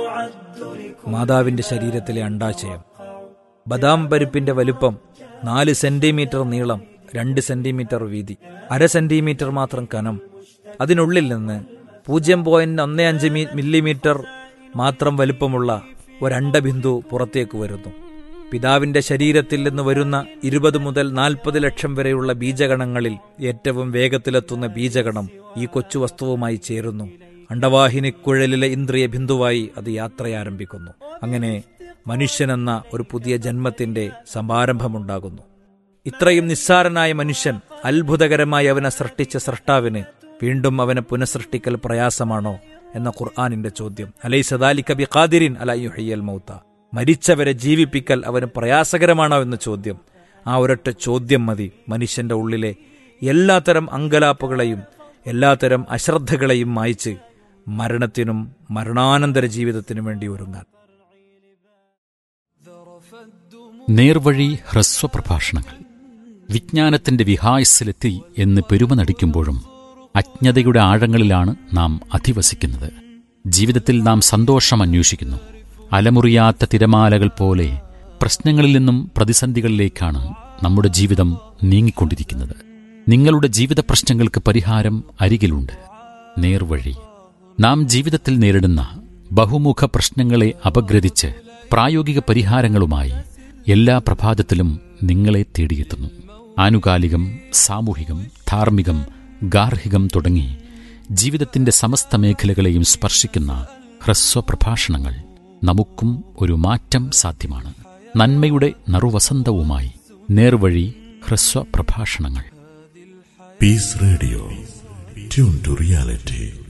മാതാവിന്റെ ശരീരത്തിലെ അണ്ടാശയം ബദാം പരിപ്പിന്റെ വലുപ്പം നാല് സെന്റിമീറ്റർ നീളം രണ്ട് സെന്റിമീറ്റർ വീതി അര സെന്റിമീറ്റർ മാത്രം കനം അതിനുള്ളിൽ നിന്ന് പൂജ്യം പോയിന്റ് ഒന്ന് അഞ്ച് മില്ലിമീറ്റർ മാത്രം വലുപ്പമുള്ള ഒരണ്ടബിന്ദു പുറത്തേക്ക് വരുന്നു പിതാവിന്റെ ശരീരത്തിൽ നിന്ന് വരുന്ന ഇരുപത് മുതൽ നാൽപ്പത് ലക്ഷം വരെയുള്ള ബീജഗണങ്ങളിൽ ഏറ്റവും വേഗത്തിലെത്തുന്ന ബീജഗണം ഈ കൊച്ചു വസ്തുവുമായി ചേരുന്നു അണ്ടവാഹിനിക്കുഴലിലെ ഇന്ദ്രിയ ബിന്ദുവായി അത് യാത്രയാരംഭിക്കുന്നു അങ്ങനെ മനുഷ്യനെന്ന ഒരു പുതിയ ജന്മത്തിന്റെ സമാരംഭമുണ്ടാകുന്നു ഇത്രയും നിസ്സാരനായ മനുഷ്യൻ അത്ഭുതകരമായി അവനെ സൃഷ്ടിച്ച സൃഷ്ടാവിന് വീണ്ടും അവനെ പുനഃസൃഷ്ടിക്കൽ പ്രയാസമാണോ എന്ന ഖുർആാനിന്റെ ചോദ്യം അലൈ സദാലി കബി ഖാദിരിൻ അലയുഹയ്യൽ മൗത്ത മരിച്ചവരെ ജീവിപ്പിക്കൽ അവന് പ്രയാസകരമാണോ എന്ന ചോദ്യം ആ ഒരൊറ്റ ചോദ്യം മതി മനുഷ്യന്റെ ഉള്ളിലെ എല്ലാത്തരം അങ്കലാപ്പുകളെയും എല്ലാത്തരം അശ്രദ്ധകളെയും മായ്ച്ച് മരണത്തിനും മരണാനന്തര ജീവിതത്തിനും വേണ്ടി ഒരുങ്ങാൻ നേർവഴി ഹ്രസ്വപ്രഭാഷണങ്ങൾ വിജ്ഞാനത്തിന്റെ വിഹായസിലെത്തി എന്ന് പെരുമ നടിക്കുമ്പോഴും അജ്ഞതയുടെ ആഴങ്ങളിലാണ് നാം അധിവസിക്കുന്നത് ജീവിതത്തിൽ നാം സന്തോഷം അന്വേഷിക്കുന്നു അലമുറിയാത്ത തിരമാലകൾ പോലെ പ്രശ്നങ്ങളിൽ നിന്നും പ്രതിസന്ധികളിലേക്കാണ് നമ്മുടെ ജീവിതം നീങ്ങിക്കൊണ്ടിരിക്കുന്നത് നിങ്ങളുടെ ജീവിത പ്രശ്നങ്ങൾക്ക് പരിഹാരം അരികിലുണ്ട് നേർവഴി നാം ജീവിതത്തിൽ നേരിടുന്ന ബഹുമുഖ പ്രശ്നങ്ങളെ അപഗ്രഥിച്ച് പ്രായോഗിക പരിഹാരങ്ങളുമായി എല്ലാ പ്രഭാതത്തിലും നിങ്ങളെ തേടിയെത്തുന്നു ആനുകാലികം സാമൂഹികം ധാർമ്മികം ഗാർഹികം തുടങ്ങി ജീവിതത്തിന്റെ സമസ്ത മേഖലകളെയും സ്പർശിക്കുന്ന ഹ്രസ്വ പ്രഭാഷണങ്ങൾ നമുക്കും ഒരു മാറ്റം സാധ്യമാണ് നന്മയുടെ നറുവസന്തവുമായി നേർവഴി ഹ്രസ്വ പ്രഭാഷണങ്ങൾ Peace Radio. Tune to reality.